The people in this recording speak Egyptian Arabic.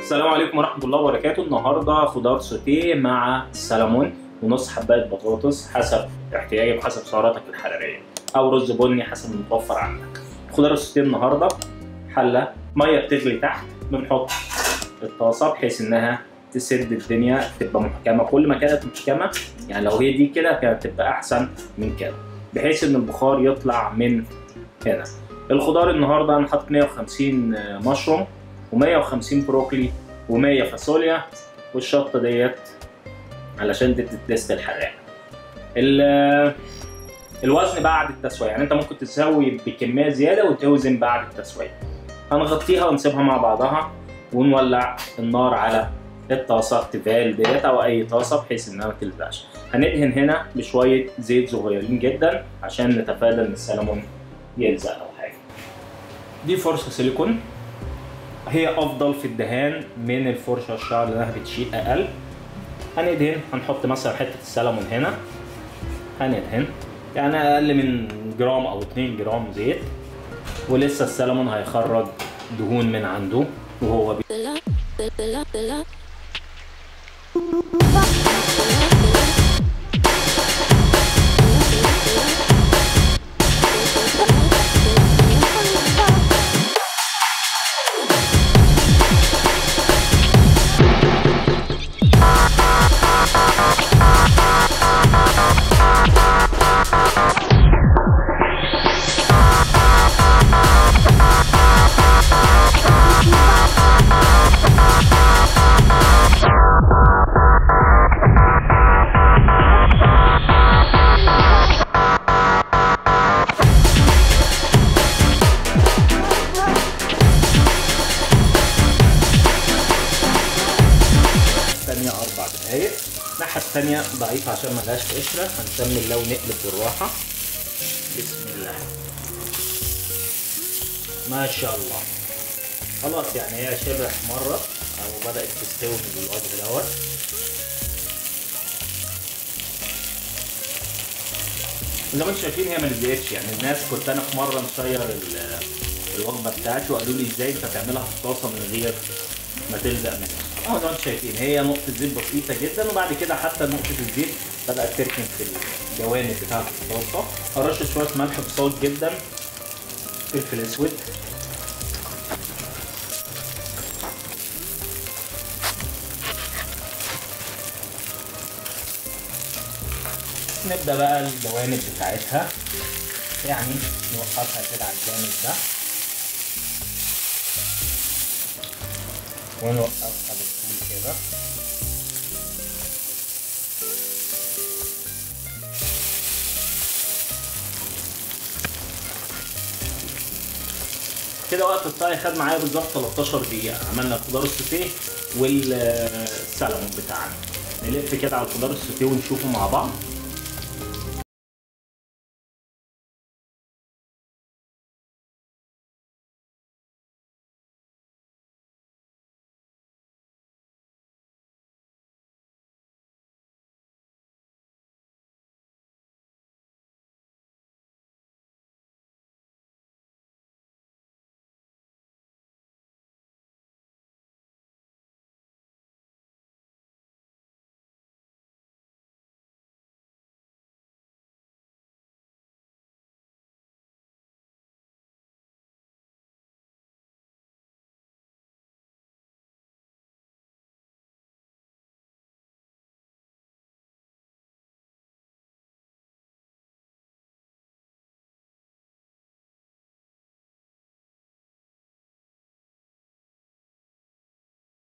السلام عليكم ورحمة الله وبركاته النهاردة خضار سوتيه مع سلمون ونص حباية بطاطس حسب احتياجك وحسب سعراتك الحرارية أو رز بني حسب المتوفر عندك خضار السوتيه النهاردة حلة مية بتغلي تحت بنحط الطاسة بحيث إنها تسد الدنيا تبقى محكمة كل ما كانت محكمة يعني لو هي دي كده كانت تبقى أحسن من كده بحيث إن البخار يطلع من هنا الخضار النهارده انا حاطط 150 مشروم و150 بروكلي و100 فاصوليا والشطه ديت علشان تدي التيست الحراق ال- الوزن بعد التسويه يعني انت ممكن تسوي بكميه زياده وتوزن بعد التسويه هنغطيها ونسيبها مع بعضها ونولع النار على الطاسه تيفال ديت او اي طاسه بحيث انها ما تلزقش هندهن هنا بشويه زيت صغيرين جدا عشان نتفادى ان السلمون يلزق او حاجه دي فرشة سيليكون هي أفضل في الدهان من الفرشة الشعر لأنها بتشيل أقل هندهن هنحط مثلا حتة السلمون هنا هندهن يعني أقل من جرام أو 2 جرام زيت ولسه السلمون هيخرج دهون من عنده وهو بي... الثانية أربع دقايق الناحية الثانية ضعيفة عشان ملهاش قشرة هنسمي الله ونقلب بالراحة بسم الله ما شاء الله خلاص يعني هي شبه مرة أو بدأت تستوي من الوجه دوت زي ما انتم شايفين هي ما لزقتش يعني الناس كنت انا في مره مشير ال- الوجبه بتاعتي وقالوا لي ازاي انت تعملها في الطاسه من غير ما تلزق منها اه زي ما انتم شايفين هي نقطه زيت بسيطه جدا وبعد كده حتى نقطه الزيت بدات تركن في الجوانب بتاعه الطاسه ارش شويه ملح بصوت جدا فلفل اسود نبدا بقى الجوانب بتاعتها يعني نوقفها كده على الجانب ده ونوقفها بالطول كده كده وقت الطهي خد معايا بالظبط 13 دقيقة عملنا الخضار السوتيه والسلمون بتاعنا نلف كده على الخضار السوتيه ونشوفه مع بعض